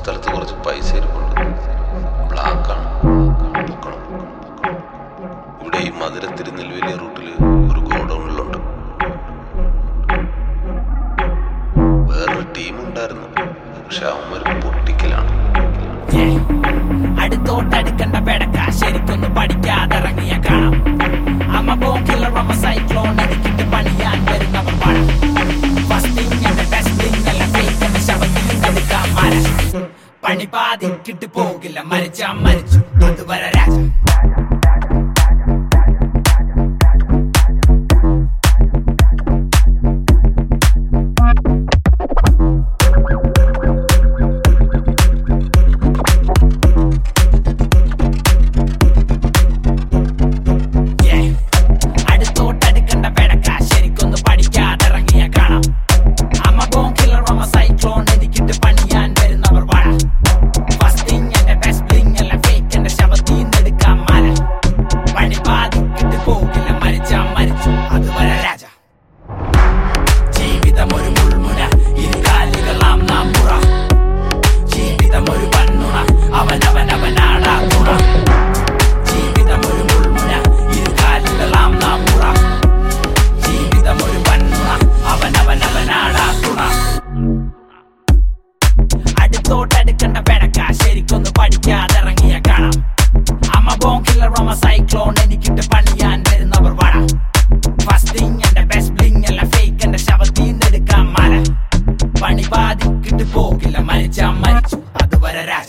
സ്ഥലത്ത് കുറച്ച് പൈസ ഇരിപ്പുണ്ട് ബ്ലാക്കാണ് പൊക്കണം ഇവിടെ ഈ മധുര തിരുനെൽവേലി റൂട്ടിൽ ഒരു ഗോഡൌണിലുണ്ട് വേറൊരു ടീം ഉണ്ടായിരുന്നു പക്ഷെ അവന്മാർ പൊട്ടിക്കലാണ് അടുത്തോട്ടടുക്കണ്ട പെടക്ക ശരിക്കൊന്ന് പഠിക്കാതിറങ്ങിയ കാണാം അമ്മ ബോക്കിലുള്ള റമ സൈക്ലോൺ അടിക്കിട്ട് പണിയാൻ വരുന്നവർ പണം ഫസ്റ്റിംഗ് എന്റെ ടെസ്റ്റിംഗ് അല്ല ഫേക്ക് എന്റെ ശവത്തിൽ എടുക്കാൻ മര പണി പാതിക്കിട്ട് പോകില്ല മരിച്ചാ മരിച്ചു അതുവരെ രാജ Yeah. അടുത്തോട്ടടുക്കണ്ട പെടക്ക ശരിക്കൊന്ന് പഠിക്കാതിറങ്ങിയ കാണാം അമ്മ ബോങ്കിലർ റമ സൈക്ലോൺ എനിക്കിട്ട് പണിയാൻ വരുന്നവർ വാഴ ഫസ്റ്റിംഗ് എന്റെ ബെസ്റ്റ് ബ്ലിങ് അല്ല ഫേക്ക് എന്റെ ശവത്തിൽ നിന്നെടുക്കാൻ മല പണി ബാധിക്കിട്ട് പോകില്ല മരിച്ചാ മരിച്ചു അതുവരെ രാജ ജീവിതം ഒരു മുൾമുന ഇരുകാലികളാം നാം മുറ ജീവിതം ഒരു പന്നുണ അവനവനവനാടാ തുണ ജീവിതം ഒരു മുൾമുന ഇരുകാലികളാം നാം മുറ ജീവിതം ഒരു പന്നുണ അവനവനവനാടാ തുണ അടുത്തോട്ടടുക്കണ്ട പെടക്ക ശരിക്കൊന്ന് പഠിക്കാതിറങ്ങിയ കാണാം അമ്മ ബോങ്കില്ല റോമ സൈക്ലോൺ എനിക്കിട്ട് പണിയാൻ വരുന്നവർ വട ഫസ്റ്റിംഗ് എന്റെ ബെസ്റ്റ് ബ്ലിങ് അല്ല ഫേക്ക് എന്റെ ശവത്തിൽ നിന്നെടുക്കാൻ മല പണി ബാധിക്കിട്ട് പോകില്ല മരിച്ചാ മരിച്ചു അതുവരെ രാജ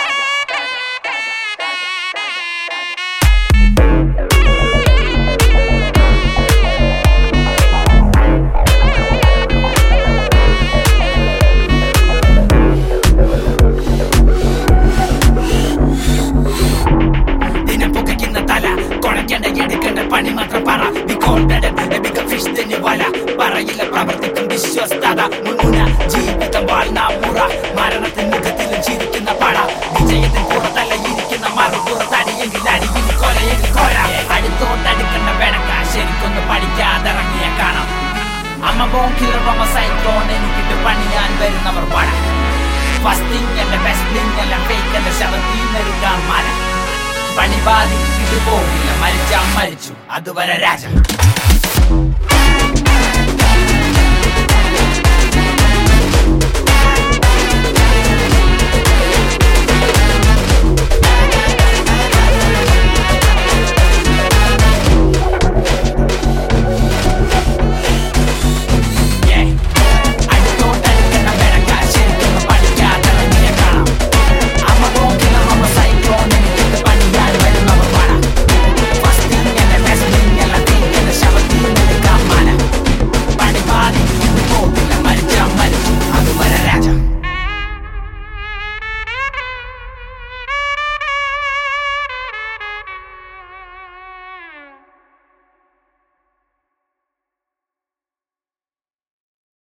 ദിനം പുകയ്ക്കുന്ന തല കൊണക്കേണ്ട എടുക്കേണ്ട പണി മാത്രം പറ We confident, a bigger fish than you വല പറയില്ല പ്രവർത്തിക്കും വിശ്വസ്തത മുൻമുന ജീവിതം വാഴ്ന്ന മുറ മരണത്തിൻ മുഖത്തിലും ചിരിക്കുന്ന പട വിജയത്തിൻ പുറത്തല്ല ഇരിക്കുന്ന മറുപുറത്തടിയെങ്കിൽ അടിയിൽ കൊലയെങ്കിൽ കൊല അടുത്തോട്ടടുക്കേണ്ട പെടക്ക ശരിക്കൊന്ന് പഠിക്കാതിറങ്ങിയ കാണാം അമ്മ ബോങ്കില റമ സൈക്ലോൺ എനിക്കിട്ട് പണിയാൻ വരുന്നവർ പട ഫസ്റ്റിംഗ് എന്റെ ബെസ്റ്റിംഗ് അല്ല ഫേക്ക് എന്റെ ശവത്തിൽ നിന്നെടുക്കാൻ മല പണി ബാധിക്കിട്ട് പോകില്ല മരിച്ചാ മരിച്ചു അതുവരെ രാജ